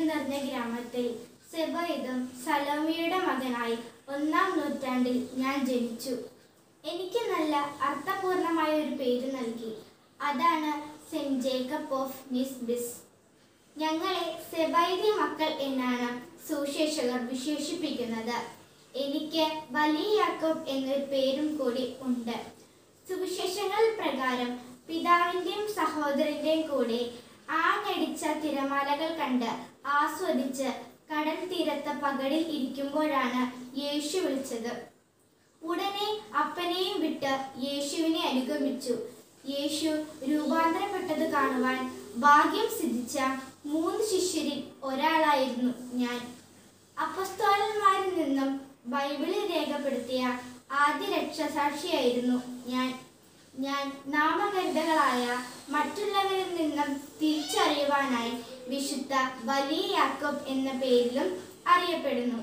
മാലിന്യം നിറഞ്ഞ ഗ്രാമത്തിൽ സെബൈദും സലോമിയുടെ മകനായി ഒന്നാം നൂറ്റാണ്ടിൽ ഞാൻ ജനിച്ചു എനിക്ക് നല്ല അർത്ഥപൂർണമായ ഒരു പേര് നൽകി അതാണ് സെന്റ് ജേക്കബ് ഓഫ് നിസ്ബിസ് ഞങ്ങളെ സെബൈദി മക്കൾ എന്നാണ് സുശേഷകർ വിശേഷിപ്പിക്കുന്നത് എനിക്ക് വലിയ യാക്കോബ് എന്നൊരു പേരും കൂടി ഉണ്ട് സുവിശേഷങ്ങൾ പ്രകാരം പിതാവിന്റെയും സഹോദരന്റെയും കൂടെ ആഞ്ഞടിച്ച തിരമാലകൾ കണ്ട് ആസ്വദിച്ച് കടൽ തീരത്ത് പകടിൽ ഇരിക്കുമ്പോഴാണ് യേശു വിളിച്ചത് ഉടനെ അപ്പനെയും വിട്ട് യേശുവിനെ അനുഗമിച്ചു യേശു രൂപാന്തരപ്പെട്ടത് കാണുവാൻ ഭാഗ്യം സിദ്ധിച്ച മൂന്ന് ശിഷ്യരിൽ ഒരാളായിരുന്നു ഞാൻ അപ്പസ്തോലന്മാരിൽ നിന്നും ബൈബിളിൽ രേഖപ്പെടുത്തിയ ആദ്യ രക്ഷസാക്ഷിയായിരുന്നു ഞാൻ ഞാൻ നാമകരുതകളായ മറ്റുള്ളവരിൽ നിന്നും തിരിച്ചറിയുവാനായി വിശുദ്ധ വലിയ യാക്കോബ് എന്ന പേരിലും അറിയപ്പെടുന്നു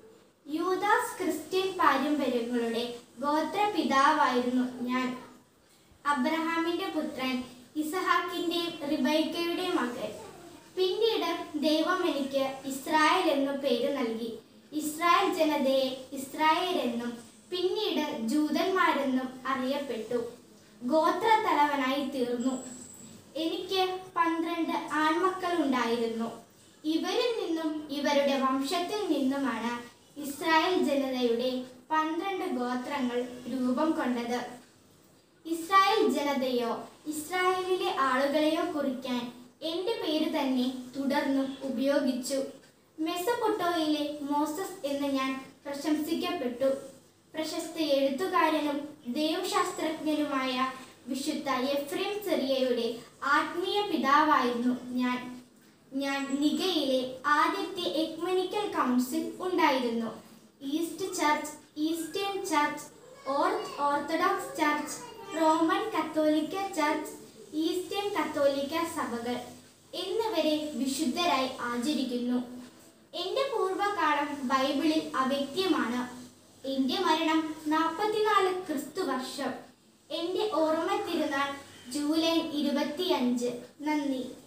യൂദാസ് ക്രിസ്ത്യൻ പാരമ്പര്യങ്ങളുടെ ഗോത്രപിതാവായിരുന്നു ഞാൻ അബ്രഹാമിന്റെ പുത്രൻ ഇസഹാക്കിന്റെയും റിബൈക്കയുടെയും മകൻ പിന്നീട് ദൈവം എനിക്ക് ഇസ്രായേൽ എന്നു പേര് നൽകി ഇസ്രായേൽ ജനതയെ ഇസ്രായേൽ എന്നും പിന്നീട് ജൂതന്മാരെന്നും അറിയപ്പെട്ടു ഗോത്ര തലവനായി തീർന്നു എനിക്ക് പന്ത്രണ്ട് ആൺമക്കൾ ഉണ്ടായിരുന്നു ഇവരിൽ നിന്നും ഇവരുടെ വംശത്തിൽ നിന്നുമാണ് ഇസ്രായേൽ ജനതയുടെ പന്ത്രണ്ട് ഗോത്രങ്ങൾ രൂപം കൊണ്ടത് ഇസ്രായേൽ ജനതയോ ഇസ്രായേലിലെ ആളുകളെയോ കുറിക്കാൻ എന്റെ പേര് തന്നെ തുടർന്നും ഉപയോഗിച്ചു മെസപ്പൊട്ടോയിലെ മോസസ് എന്ന് ഞാൻ പ്രശംസിക്കപ്പെട്ടു പ്രശസ്ത എഴുത്തുകാരനും ദൈവശാസ്ത്രജ്ഞനുമായ വിശുദ്ധ എഫ്രേം ചെറിയയുടെ ആത്മീയ പിതാവായിരുന്നു ഞാൻ ഞാൻ നിഗയിലെ ആദ്യത്തെ എക്മനിക്കൽ കൗൺസിൽ ഉണ്ടായിരുന്നു ഈസ്റ്റ് ചർച്ച് ഈസ്റ്റേൺ ചർച്ച് ഓർത്ത് Orthodox Church Roman Catholic Church Eastern Catholic സഭകൾ എന്നിവരെ വിശുദ്ധരായി ആചരിക്കുന്നു എന്റെ പൂർവ്വകാലം ബൈബിളിൽ അവ്യക്തമാണ് എന്റെ മരണം നാൽപ്പത്തിനാല് ക്രിസ്തു വർഷം എന്റെ ഓർമ്മ തിരുനാൾ ജൂലൈ ഇരുപത്തിയഞ്ച് നന്ദി